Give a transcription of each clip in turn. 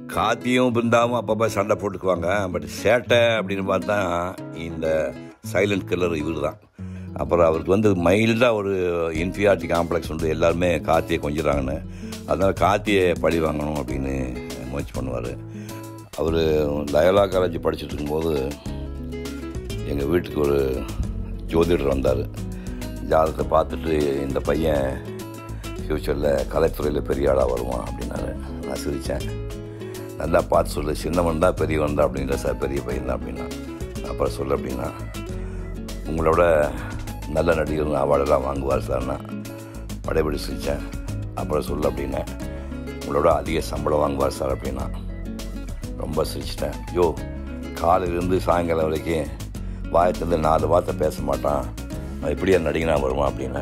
காத்தியும் பிருந்தாவும் அப்பப்போ சண்டை போட்டுக்குவாங்க பட் சேட்டை அப்படின்னு பார்த்தா இந்த சைலண்ட் கில்லர் இவர் தான் அப்புறம் அவருக்கு வந்து மைல்டாக ஒரு இன்ஃபீரியாரிட்டி காம்ப்ளெக்ஸ் உண்டு எல்லாருமே காத்தியை கொஞ்சிறாங்கன்னு அதனால் காத்தியை பழி வாங்கணும் அப்படின்னு முயற்சி பண்ணுவார் அவர் லயலா காலேஜ் படிச்சுட்டு இருக்கும்போது எங்கள் வீட்டுக்கு ஒரு ஜோதிடர் வந்தார் ஜாதகத்தை பார்த்துட்டு இந்த பையன் ஃப்யூச்சரில் கலைத்துறையில் பெரிய ஆளாக வருவான் அப்படின்னாரு நான் சிரித்தேன் நல்லா பார்த்து சொல்லு சின்னவன் தான் பெரியவன் தான் அப்படின்ற சார் பெரிய பையன் தான் அப்படின்னா அப்புறம் சொல்லு அப்படின்னா உங்களோட நல்ல நடிகர் அவார்டெல்லாம் வாங்குவார் சார்னா படைபடி சிரித்தேன் அப்புறம் சொல்லு அப்படின்னேன் உங்களோட அதிக சம்பளம் வாங்குவார் சார் அப்படின்னா ரொம்ப சிரிச்சிட்டேன் யோ காலையிலேருந்து சாயங்காலம் வரைக்கும் வாயத்திலேருந்து நாலு வார்த்தை பேச மாட்டான் அவன் இப்படியே நடிகனா வருவான் அப்படின்னு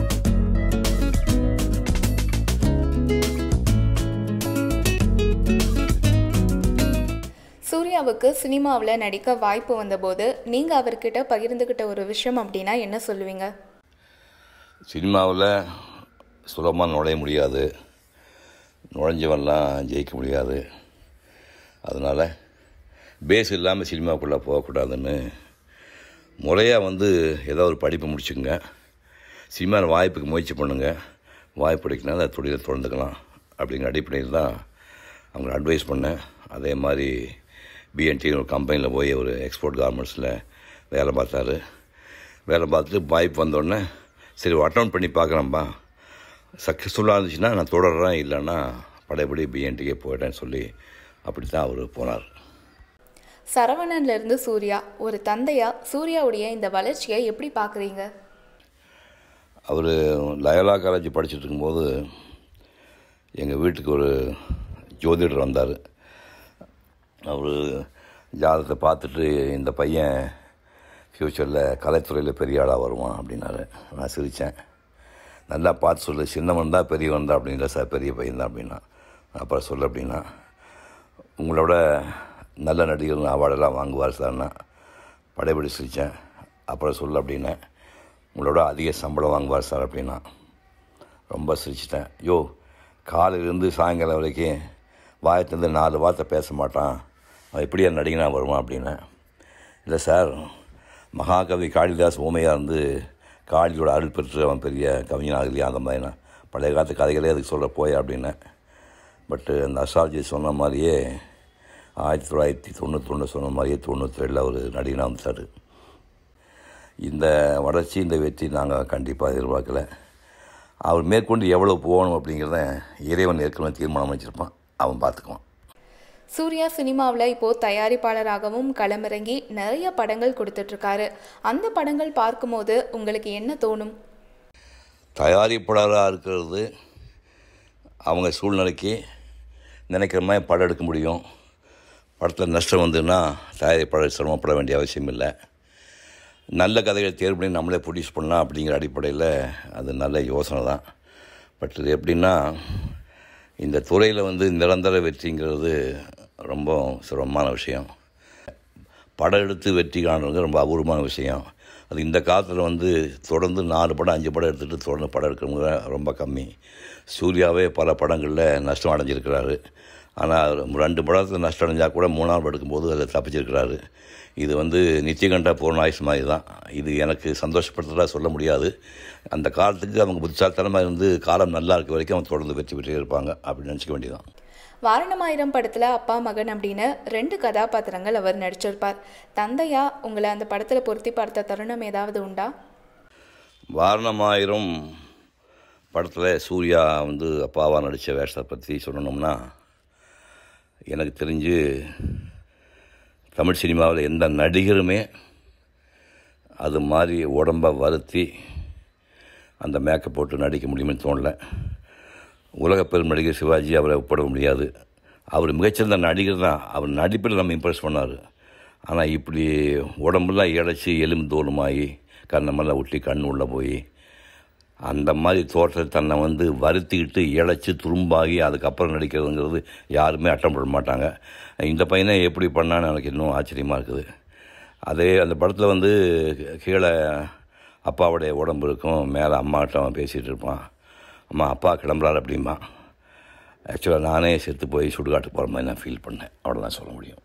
சூர்யாவுக்கு சினிமாவில் நடிக்க வாய்ப்பு வந்தபோது நீங்கள் அவர்கிட்ட பகிர்ந்துக்கிட்ட ஒரு விஷயம் அப்படின்னா என்ன சொல்லுவீங்க சினிமாவில் சுலபமாக நுழைய முடியாது நுழைஞ்சவன்லாம் ஜெயிக்க முடியாது அதனால் பேஸ் இல்லாமல் சினிமாக்குள்ளே போகக்கூடாதுன்னு முறையாக வந்து ஏதோ ஒரு படிப்பு முடிச்சுங்க சினிமாவில் வாய்ப்புக்கு முயற்சி பண்ணுங்க வாய்ப்பு கிடைக்கினா அதை தொழிலை தொடர்ந்துக்கலாம் அப்படிங்கிற அடிப்படையில் தான் அவங்க அட்வைஸ் பண்ணேன் அதே மாதிரி பிஎன்டி ஒரு கம்பெனியில் போய் ஒரு எக்ஸ்போர்ட் கார்மெண்ட்ஸில் வேலை பார்த்தாரு வேலை பார்த்துட்டு வாய்ப்பு வந்தோடனே சரி அட்டன் பண்ணி பார்க்குறேன்ப்பா சக்ஸஸ்ஃபுல்லாக இருந்துச்சுன்னா நான் தொடர்றேன் இல்லைன்னா படைப்படி பிஎன்டிக்கே போயிட்டேன்னு சொல்லி அப்படி தான் அவர் போனார் சரவணன்ல இருந்து சூர்யா ஒரு தந்தையா சூர்யாவுடைய இந்த வளர்ச்சியை எப்படி பார்க்குறீங்க அவர் லயலா காலேஜ் படிச்சுட்டு இருக்கும்போது எங்கள் வீட்டுக்கு ஒரு ஜோதிடர் வந்தார் அவர் ஜாதகத்தை பார்த்துட்டு இந்த பையன் ஃப்யூச்சரில் கலைத்துறையில் பெரிய ஆளாக வருவான் அப்படின்னாரு நான் சிரித்தேன் நல்லா பார்த்து சொல்லு சின்னவன் தான் பெரியவன் தான் அப்படின்ற சார் பெரிய பையன் தான் அப்படின்னா அப்புறம் சொல்லு அப்படின்னா உங்களோட நல்ல நடிகர் அவார்டெல்லாம் வாங்குவார் சார்னா படைபடி சிரித்தேன் அப்புறம் சொல்லு அப்படின்னேன் உங்களோட அதிக சம்பளம் வாங்குவார் சார் அப்படின்னா ரொம்ப சிரிச்சிட்டேன் யோ காலையிலேருந்து சாயங்காலம் வரைக்கும் வாயத்திலேருந்து நாலு வார்த்தை பேச மாட்டான் அவன் இப்படியே நடிகனா வருவான் அப்படின்னேன் இல்லை சார் மகாகவி காளிதாஸ் ஊமையாக இருந்து காளியோட அருள் பெற்று அவன் பெரிய கவிஞனாக இல்லையா அந்த மாதிரி நான் பழைய காலத்து கதைகளே அதுக்கு சொல்ல போய் அப்படின்னேன் பட்டு அந்த அசால்ஜி சொன்ன மாதிரியே ஆயிரத்தி தொள்ளாயிரத்தி தொண்ணூத்தொன்று சொன்ன மாதிரியே தொண்ணூற்றேழில் அவர் நடிகனாக வந்துட்டார் இந்த வளர்ச்சி இந்த வெற்றி நாங்கள் கண்டிப்பாக எதிர்பார்க்கல அவர் மேற்கொண்டு எவ்வளோ போகணும் அப்படிங்கிறத இறைவன் ஏற்கனவே தீர்மானம் வச்சுருப்பான் அவன் பார்த்துக்குவான் சூர்யா சினிமாவில் இப்போது தயாரிப்பாளராகவும் களமிறங்கி நிறைய படங்கள் கொடுத்துட்ருக்காரு அந்த படங்கள் பார்க்கும்போது உங்களுக்கு என்ன தோணும் தயாரிப்பாளராக இருக்கிறது அவங்க சூழ்நிலைக்கு நினைக்கிற மாதிரி படம் எடுக்க முடியும் படத்தில் நஷ்டம் வந்ததுன்னா தயாரிப்பாளர் சிரமப்பட வேண்டிய அவசியம் இல்லை நல்ல கதைகளை தேர்வு பண்ணி நம்மளே ப்ரொடியூஸ் பண்ணலாம் அப்படிங்கிற அடிப்படையில் அது நல்ல யோசனை தான் பட் இது எப்படின்னா இந்த துறையில் வந்து நிரந்தர வெற்றிங்கிறது ரொம்ப சிரமமான விஷயம் படம் எடுத்து வெற்றி காணுறது ரொம்ப அபூர்வமான விஷயம் அது இந்த காலத்தில் வந்து தொடர்ந்து நாலு படம் அஞ்சு படம் எடுத்துகிட்டு தொடர்ந்து படம் எடுக்கிறவங்க ரொம்ப கம்மி சூர்யாவே பல படங்களில் நஷ்டம் அடைஞ்சிருக்கிறாரு ஆனால் ரெண்டு படத்தில் நஷ்டம் அடைஞ்சால் கூட மூணாவது படம் எடுக்கும்போது அதில் தப்பிச்சிருக்கிறாரு இது வந்து நித்தியகண்டா பூர்ணாயுஸ் மாதிரி தான் இது எனக்கு சந்தோஷப்படுத்துறதா சொல்ல முடியாது அந்த காலத்துக்கு அவங்க புத்திசாலித்தனமாக இருந்து காலம் நல்லா இருக்க வரைக்கும் அவங்க தொடர்ந்து வெற்றி பெற்றே இருப்பாங்க அப்படின்னு நினச்சிக்க வேண்டியதான் வாரணமாயிரம் படத்தில் அப்பா மகன் அப்படின்னு ரெண்டு கதாபாத்திரங்கள் அவர் நடிச்சிருப்பார் தந்தையா உங்களை அந்த படத்தில் பொருத்தி பார்த்த தருணம் ஏதாவது உண்டா வாரணமாயிரம் படத்தில் சூர்யா வந்து அப்பாவாக நடித்த வேஷத்தை பற்றி சொல்லணும்னா எனக்கு தெரிஞ்சு தமிழ் சினிமாவில் எந்த நடிகருமே அது மாதிரி உடம்பை வருத்தி அந்த மேக்கப் போட்டு நடிக்க முடியும்னு தோணல உலக பெரும் நடிகர் சிவாஜி அவரை ஒப்பிட முடியாது அவர் மிகச்சிறந்த நடிகர் தான் அவர் நடிப்பில் நம்ம இம்ப்ரெஸ் பண்ணார் ஆனால் இப்படி உடம்பெல்லாம் இழைச்சி எலும்பு தோலுமாகி கண்ணமெல்லாம் ஒட்டி கண் உள்ளே போய் அந்த மாதிரி தோற்றத்தை தன்னை வந்து வருத்திக்கிட்டு இழைச்சி துரும்பாகி அதுக்கப்புறம் நடிக்கிறதுங்கிறது யாருமே அட்டம் பண்ண மாட்டாங்க இந்த பையனை எப்படி பண்ணான்னு எனக்கு இன்னும் ஆச்சரியமாக இருக்குது அதே அந்த படத்தில் வந்து கீழே அப்பாவுடைய உடம்பு இருக்கும் மேலே அம்மாட்ட அவன் பேசிகிட்டு இருப்பான் அம்மா அப்பா கிளம்புறாரு அப்படிம்பா ஆக்சுவலாக நானே செத்து போய் சுடுகாட்டு போகிற மாதிரி நான் ஃபீல் பண்ணேன் அவ்வளோதான் சொல்ல முடியும்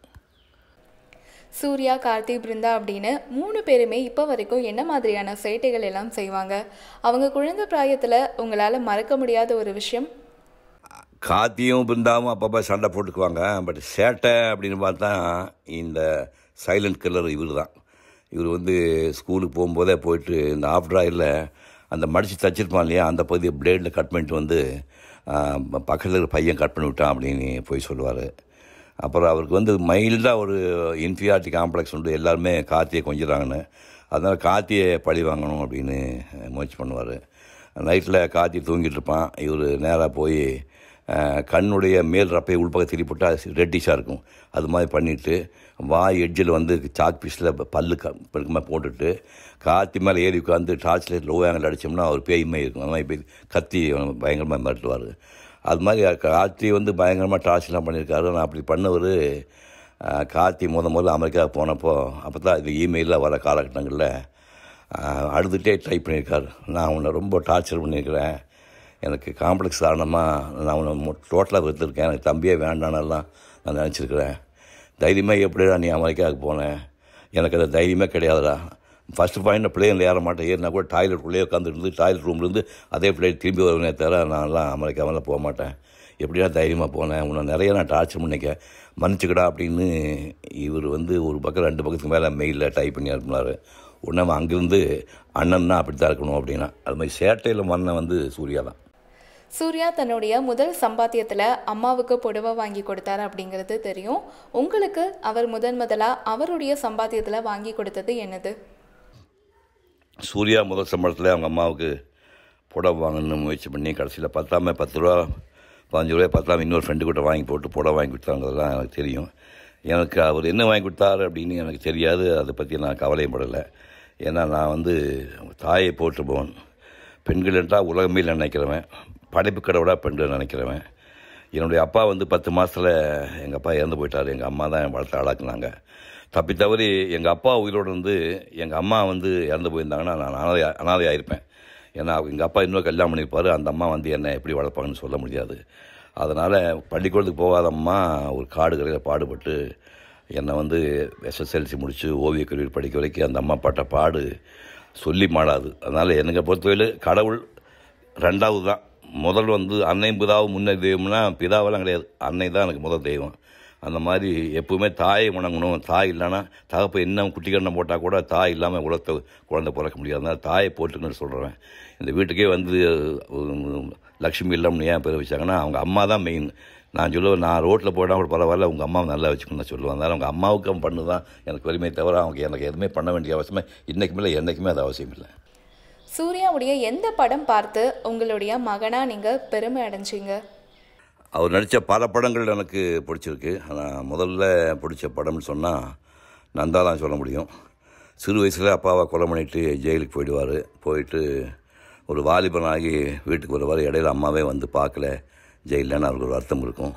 சூர்யா கார்த்தி பிருந்தா அப்படின்னு மூணு பேருமே இப்போ வரைக்கும் என்ன மாதிரியான சேட்டைகள் எல்லாம் செய்வாங்க அவங்க குழந்தை பிராயத்தில் உங்களால் மறக்க முடியாத ஒரு விஷயம் காத்தியும் பிருந்தாவும் அப்பப்போ சண்டை போட்டுக்குவாங்க பட் சேட்டை அப்படின்னு பார்த்தா இந்த சைலண்ட் கில்லர் இவர் தான் இவர் வந்து ஸ்கூலுக்கு போகும்போதே போயிட்டு இந்த ஆஃப் ட்ராயில் அந்த மடித்து தச்சிருப்பான் இல்லையா அந்த பகுதியை பிளேடில் கட் பண்ணிட்டு வந்து பக்கத்தில் இருக்கிற பையன் கட் பண்ணி விட்டான் அப்படின்னு போய் சொல்லுவார் அப்புறம் அவருக்கு வந்து மைல்டாக ஒரு இன்ஃபியாரிட்டி காம்ப்ளெக்ஸ் உண்டு எல்லாருமே கார்த்தியை கொஞ்சிறாங்கன்னு அதனால் கார்த்தியை பழி வாங்கணும் அப்படின்னு முயற்சி பண்ணுவார் நைட்டில் கார்த்தி தூங்கிட்டு இருப்பான் இவர் நேராக போய் அஹ், கண்ணுடைய மேல் ரப்பை உள்பக்கம் திருப்பி போட்டால் ரெட்டிஷாக இருக்கும் அது மாதிரி பண்ணிவிட்டு வாய் எட்ஜில் வந்து சாக் பீஸில் பல்லு க பெருக்கமாக போட்டுட்டு கார்த்தி மேலே ஏறி உட்காந்து டார்ச் லைட் லோ ஆங்கிள் அடித்தோம்னா அவர் பேய் மாதிரி இருக்கும் அந்த மாதிரி போய் கத்தி பயங்கரமாக மிரட்டுவார் அது மாதிரி கார்த்தி வந்து பயங்கரமாக டார்ச்லாம் பண்ணியிருக்காரு நான் அப்படி பண்ணவர் அஹ், கார்த்தி முத முதல்ல அமெரிக்காவுக்கு போனப்போ அப்போ தான் இது இமெயிலில் வர காலகட்டங்களில் அஹ், அழுதுகிட்டே டைப் பண்ணியிருக்காரு நான் உன்னை ரொம்ப டார்ச்சர் பண்ணியிருக்கிறேன் எனக்கு காம்ப்ளெக்ஸ் காரணமாக நான் உன்னை டோட்டலாக வெறுத்திருக்கேன் எனக்கு தம்பியே வேண்டானெல்லாம் நான் நினச்சிருக்கிறேன் தைரியமாக எப்படிடா நீ அமெரிக்காவுக்கு போனேன் எனக்கு அந்த தைரியமே கிடையாதுடா ஃபஸ்ட்டு பாயிண்ட் பிளேனில் ஏற மாட்டேன் ஏறினா கூட டாய்லெட்டுக்குள்ளேயே உட்காந்துருந்து டாய்லெட் ரூம்லேருந்து அதே பிளேட் திரும்பி வருவேனே தவிர நான்லாம் அமெரிக்காவெல்லாம் போக மாட்டேன் எப்படியா தைரியமாக போனேன் உன்னை நிறைய நான் டார்ச்சர் பண்ணிக்க மன்னிச்சுக்கடா அப்படின்னு இவர் வந்து ஒரு பக்கம் ரெண்டு பக்கத்துக்கு மேலே மெயிலில் டைப் பண்ணி அனுப்பினார் உடனே அவன் அங்கேருந்து அண்ணன்னா அப்படி தான் இருக்கணும் அப்படின்னா அது மாதிரி சேட்டையில் மன்னன் வந்து சூர்யா தான் சூர்யா தன்னுடைய முதல் சம்பாத்தியத்தில் அம்மாவுக்கு புடவை வாங்கி கொடுத்தாரு அப்படிங்கிறது தெரியும் உங்களுக்கு அவர் முதன் முதலாக அவருடைய சம்பாத்தியத்தில் வாங்கி கொடுத்தது என்னது சூர்யா முதல் சம்பளத்தில் அவங்க அம்மாவுக்கு புடவை வாங்கணும்னு முயற்சி பண்ணி கடைசியில் பத்தாம பத்து ரூபா பதினஞ்சு ரூபாய் பத்தாம இன்னொரு ஃப்ரெண்டு கிட்ட வாங்கி போட்டு புடவை வாங்கி கொடுத்தாங்கிறதுலாம் எனக்கு தெரியும் எனக்கு அவர் என்ன வாங்கி கொடுத்தாரு அப்படின்னு எனக்கு தெரியாது அதை பற்றி நான் கவலையும் படலை ஏன்னா நான் வந்து தாயை போற்றுபவன் பெண்கள் என்றால் உலகமே நினைக்கிறவன் படைப்பு கடவுளாக பெண்கள் நினைக்கிறவன் என்னுடைய அப்பா வந்து பத்து மாதத்தில் எங்கள் அப்பா இறந்து போயிட்டார் எங்கள் அம்மா தான் வளர்த்து ஆளாக்குனாங்க தப்பி தவறி எங்கள் அப்பா உயிரோடு இருந்து எங்கள் அம்மா வந்து இறந்து போயிருந்தாங்கன்னா நான் அனாதை அனாதையாக இருப்பேன் ஏன்னா எங்கள் அப்பா இன்னும் கல்யாணம் பண்ணியிருப்பார் அந்த அம்மா வந்து என்னை எப்படி வளர்ப்பாங்கன்னு சொல்ல முடியாது அதனால் பள்ளிக்கூடத்துக்கு போகாத அம்மா ஒரு காடு கரையில் பாடுபட்டு என்னை வந்து எஸ்எஸ்எல்சி முடித்து ஓவியக் கல்லூரி படிக்க வரைக்கும் அந்த அம்மா பட்ட பாடு சொல்லி மாடாது அதனால் எனக்கு பொறுத்தவரையில் கடவுள் ரெண்டாவது தான் முதல் வந்து அன்னை பிதாவும் முன்னை தெய்வம்னா பிதாவெல்லாம் கிடையாது அன்னை தான் எனக்கு முதல் தெய்வம் அந்த மாதிரி எப்பவுமே தாயை வணங்கணும் தாய் இல்லைன்னா தகப்ப என்ன குட்டி கண்ணம் போட்டால் கூட தாய் இல்லாமல் உலகத்தை குழந்தை பிறக்க முடியாது அதனால் தாயை போட்டுக்கணும்னு சொல்கிறேன் இந்த வீட்டுக்கே வந்து உம், லக்ஷ்மி இல்லம்னு ஏன் பேர் வச்சாங்கன்னா அவங்க அம்மா தான் மெயின் நான் சொல்லுவேன் நான் ரோட்டில் போனால் கூட பரவாயில்ல உங்கள் அம்மாவை நல்லா வச்சுக்கணும்னு நான் சொல்லுவேன் அதனால் அவங்க அம்மாவுக்கு அவன் பண்ணு தான் எனக்கு வறுமை தவிர அவங்க எனக்கு எதுவுமே பண்ண வேண்டிய அவசியமே இன்றைக்குமே இல்லை என்றைக்குமே அது அவசியம் இல்லை சூர்யாவுடைய எந்த படம் பார்த்து உங்களுடைய மகனாக நீங்கள் பெருமை அடைஞ்சீங்க அவர் நடித்த பல படங்கள் எனக்கு பிடிச்சிருக்கு ஆனால் முதல்ல பிடிச்ச படம்னு சொன்னால் நந்தா தான் சொல்ல முடியும் சிறு வயசில் அப்பாவை கொலை பண்ணிட்டு ஜெயிலுக்கு போயிடுவார் போயிட்டு ஒரு வாலிபனாகி வீட்டுக்கு வருவார் இடையில அம்மாவே வந்து பார்க்கல ஜெயிலன்னு அவருக்கு ஒரு அர்த்தம் இருக்கும்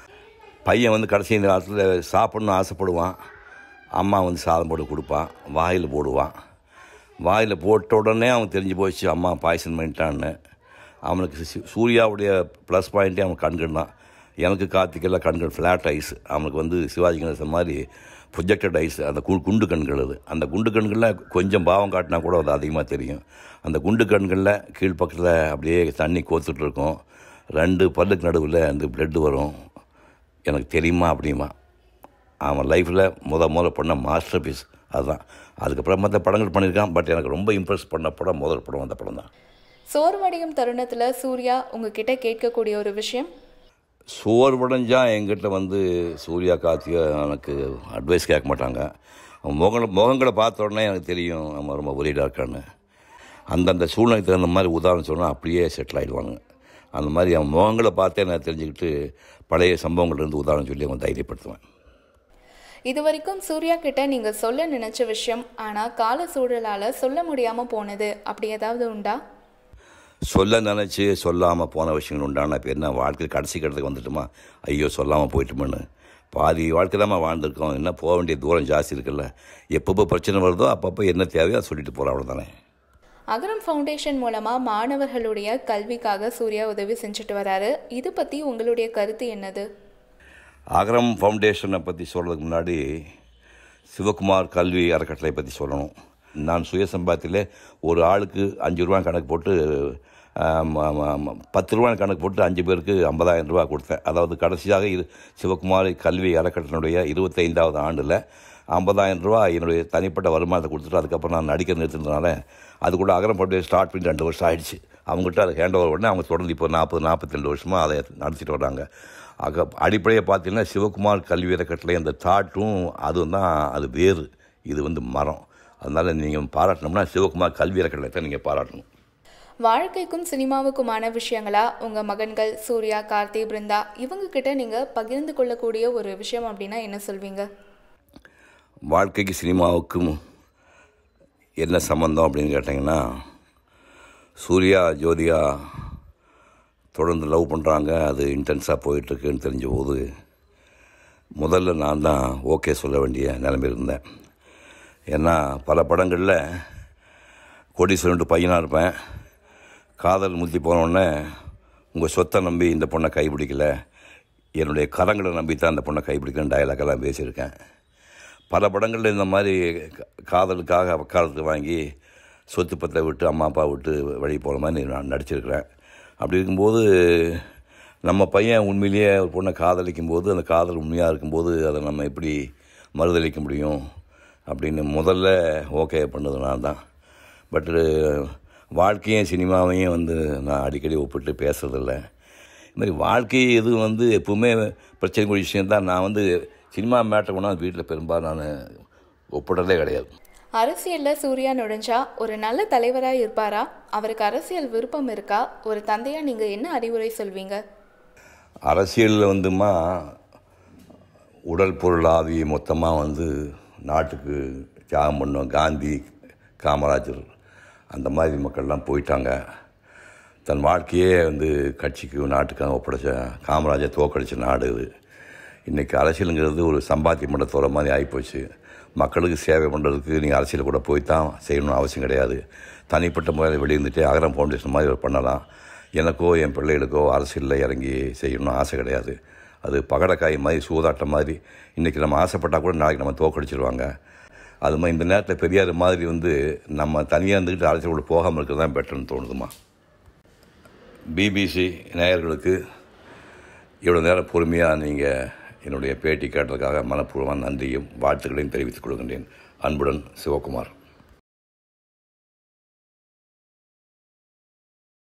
பையன் வந்து கடைசி நேரத்தில் சாப்பிடணும்னு ஆசைப்படுவான் அம்மா வந்து சாதம் போட்டு கொடுப்பான் வாயில் போடுவான் வாயில் போட்ட உடனே அவன் தெரிஞ்சு போச்சு அம்மா பாய்சன் பண்ணிட்டான்னு அவனுக்கு சி- சூர்யாவுடைய ப்ளஸ் பாயிண்ட்டே அவன் கண்கள் தான் எனக்கு கார்த்திகெல்லாம் கண்கள் ஃப்ளாட் ஐஸ் அவனுக்கு வந்து சிவாஜி கணேசன் மாதிரி ப்ரொஜெக்டட் ஐஸ் அந்த கு குண்டு கண்கள் அது அந்த குண்டு கண்களில் கொஞ்சம் பாவம் காட்டினா கூட அது அதிகமாக தெரியும் அந்த குண்டு கண்களில் கீழ்ப்பக்கத்தில் அப்படியே தண்ணி கோத்துட்டு இருக்கும் ரெண்டு பல்லுக்கு நடுவில் அந்த பிளட்டு வரும் எனக்கு தெரியுமா அப்படிமா அவன் லைஃப்பில் முத முத பண்ண மாஸ்டர் பீஸ் அதுதான் அதுக்கப்புறம் மற்ற படங்கள் பண்ணியிருக்கான் பட் எனக்கு ரொம்ப இம்ப்ரெஸ் பண்ண படம் முதல் படம் அந்த படம் தான் சோர்வடையும் தருணத்தில் சூர்யா உங்ககிட்ட கேட்கக்கூடிய ஒரு விஷயம் சோர்வடைஞ்சா என்கிட்ட வந்து சூர்யா கார்த்திகா எனக்கு அட்வைஸ் கேட்க மாட்டாங்க அவன் முகங்களை முகங்களை பார்த்த உடனே எனக்கு தெரியும் நம்ம ரொம்ப ஒரீடாக இருக்கான்னு அந்தந்த சூழ்நிலைக்கு தகுந்த மாதிரி உதாரணம் சொன்னால் அப்படியே செட்டில் ஆகிடுவாங்க அந்த மாதிரி அவன் முகங்களை பார்த்தே நான் தெரிஞ்சுக்கிட்டு பழைய சம்பவங்கள்லேருந்து உதாரணம் சொல்லி அவன் தைரியப்படுத்துவேன் இது வரைக்கும் சூர்யா கிட்ட நீங்கள் சொல்ல நினைச்ச விஷயம் ஆனால் கால சூழலால் சொல்ல முடியாமல் போனது அப்படி ஏதாவது உண்டா சொல்ல நினச்சி சொல்லாமல் போன விஷயங்கள் உண்டான இப்போ என்ன வாழ்க்கை கடைசி கட்டத்துக்கு வந்துட்டுமா ஐயோ சொல்லாமல் போயிட்டுமேன்னு பாதி வாழ்க்கை தான் வாழ்ந்திருக்கோம் என்ன போக வேண்டிய தூரம் ஜாஸ்தி இருக்குல்ல எப்பப்போ பிரச்சனை வருதோ அப்பப்போ என்ன தேவையோ அதை சொல்லிட்டு போகிறோம் அவ்வளோதானே அகரம் ஃபவுண்டேஷன் மூலமாக மாணவர்களுடைய கல்விக்காக சூர்யா உதவி செஞ்சுட்டு வராரு இது பற்றி உங்களுடைய கருத்து என்னது அகரம் ஃபவுண்டேஷனை பற்றி சொல்கிறதுக்கு முன்னாடி சிவகுமார் கல்வி அறக்கட்டளை பற்றி சொல்லணும் நான் சுய சம்பாத்தியில் ஒரு ஆளுக்கு அஞ்சு ரூபா கணக்கு போட்டு ஆம், ஆம், ஆம், பத்து ரூபா கணக்கு போட்டு அஞ்சு பேருக்கு ஐம்பதாயிரம் ரூபா கொடுத்தேன் அதாவது கடைசியாக இது சிவகுமார் கல்வி அறக்கட்டளையுடைய இருபத்தைந்தாவது ஆண்டில் ஐம்பதாயிரம் ரூபா என்னுடைய தனிப்பட்ட வருமானத்தை கொடுத்துட்டு அதுக்கப்புறம் நான் நடிக்க நிறுத்தினதுனால அது கூட அகரம் ஃபவுண்டேஷன் ஸ்டார்ட் பண்ணி ரெண்டு வருஷம் ஆயிடுச்சு அவங்ககிட்ட அதை ஹேண்ட் ஓவர் பண்ணி அவங்க தொடர்ந்து இப்போ நாற்பது நாற்பத்தி ரெண்டு வருஷமாக அதை நடத்திட்டு வராங்க ஆக அடிப்படையை பார்த்தீங்கன்னா சிவகுமார் கல்வி அறக்கட்டளை அந்த தாட்டும் அதுவும் தான் அது வேறு இது வந்து மரம் அதனால் நீங்கள் பாராட்டணும்னா சிவகுமார் கல்வி அறக்கட்டளை தான் நீங்கள் பாராட்டணும் வாழ்க்கைக்கும் சினிமாவுக்குமான விஷயங்களா உங்கள் மகன்கள் சூர்யா கார்த்தி பிருந்தா இவங்க கிட்ட நீங்கள் பகிர்ந்து கொள்ளக்கூடிய ஒரு விஷயம் அப்படின்னா என்ன சொல்வீங்க வாழ்க்கைக்கு சினிமாவுக்கும் என்ன சம்மந்தம் அப்படின்னு கேட்டிங்கன்னா சூர்யா ஜோதியா தொடர்ந்து லவ் பண்ணுறாங்க அது இன்டென்ஸாக போயிட்டுருக்குன்னு தெரிஞ்ச போது முதல்ல நான் தான் ஓகே சொல்ல வேண்டிய நிலைமை இருந்தேன் ஏன்னா பல படங்களில் கோடீஸ்வரன்ட்டு பையனாக இருப்பேன் காதல் முத்தி போனோடனே உங்கள் சொத்தை நம்பி இந்த பொண்ணை கைப்பிடிக்கல என்னுடைய கரங்களை நம்பி தான் இந்த பொண்ணை கைப்பிடிக்கலன்னு டயலாக்கெல்லாம் பேசியிருக்கேன் பல படங்களில் இந்த மாதிரி கா- காதலுக்காக வக்காலத்து வாங்கி சொத்து பத்தை விட்டு அம்மா அப்பா விட்டு வழி போகிற மாதிரி நான் நடிச்சிருக்கிறேன் அப்படி இருக்கும்போது நம்ம பையன் உண்மையிலேயே ஒரு பொண்ணை காதலிக்கும் போது அந்த காதல் உண்மையாக இருக்கும்போது அதை நம்ம எப்படி மறுதளிக்க முடியும் அப்படின்னு முதல்ல ஓகே பண்ணது நான் தான் பட்டு வாழ்க்கையும் சினிமாவையும் வந்து நான் அடிக்கடி ஒப்பிட்டு பேசுறதில்ல இது மாதிரி வாழ்க்கை இது வந்து எப்பவுமே பிரச்சனைக்குரிய விஷயம் தான் நான் வந்து சினிமா மேட்டர் கொண்டாந்து வீட்டில் பெரும்பாலும் நான் ஒப்பிடுறதே கிடையாது அரசியலில் சூர்யா நுழைஞ்சா ஒரு நல்ல தலைவராக இருப்பாரா அவருக்கு அரசியல் விருப்பம் இருக்கா ஒரு தந்தையாக நீங்கள் என்ன அறிவுரை சொல்வீங்க அரசியலில் வந்துமா உடல் பொருள் ஆவி மொத்தமாக வந்து நாட்டுக்கு தியாகம் பண்ணோம் காந்தி காமராஜர் அந்த மாதிரி மக்கள்லாம் போயிட்டாங்க தன் வாழ்க்கையே வந்து கட்சிக்கு நாட்டுக்காக ஒப்படைச்ச காமராஜர் தோக்கடிச்ச நாடு இது இன்றைக்கி அரசியலுங்கிறது ஒரு சம்பாத்தியம் பண்ண தோற மாதிரி ஆகிப்போச்சு மக்களுக்கு சேவை பண்ணுறதுக்கு நீங்கள் அரசியல் கூட போய் தான் செய்யணும்னு அவசியம் கிடையாது தனிப்பட்ட முறையில் வெளியிருந்துட்டு அகரம் ஃபவுண்டேஷன் மாதிரி பண்ணலாம் எனக்கோ என் பிள்ளைகளுக்கோ அரசியலில் இறங்கி செய்யணும்னு ஆசை கிடையாது அது பகடக்காய் மாதிரி சூதாட்டம் மாதிரி இன்றைக்கி நம்ம ஆசைப்பட்டால் கூட நாளைக்கு நம்ம தோக்கடிச்சிருவாங்க அது மாதிரி இந்த நேரத்தில் பெரியார் மாதிரி வந்து நம்ம தனியாக இருந்துக்கிட்டு அரசியல் கூட போகாமல் இருக்கிறது தான் பெட்டர்னு தோணுதுமா பிபிசி நேயர்களுக்கு இவ்வளோ நேரம் பொறுமையாக நீங்கள் என்னுடைய பேட்டி கேட்டதுக்காக மனப்பூர்வமான நன்றியும் வாழ்த்துக்களையும் தெரிவித்துக் கொள்கின்றேன் அன்புடன் சிவகுமார்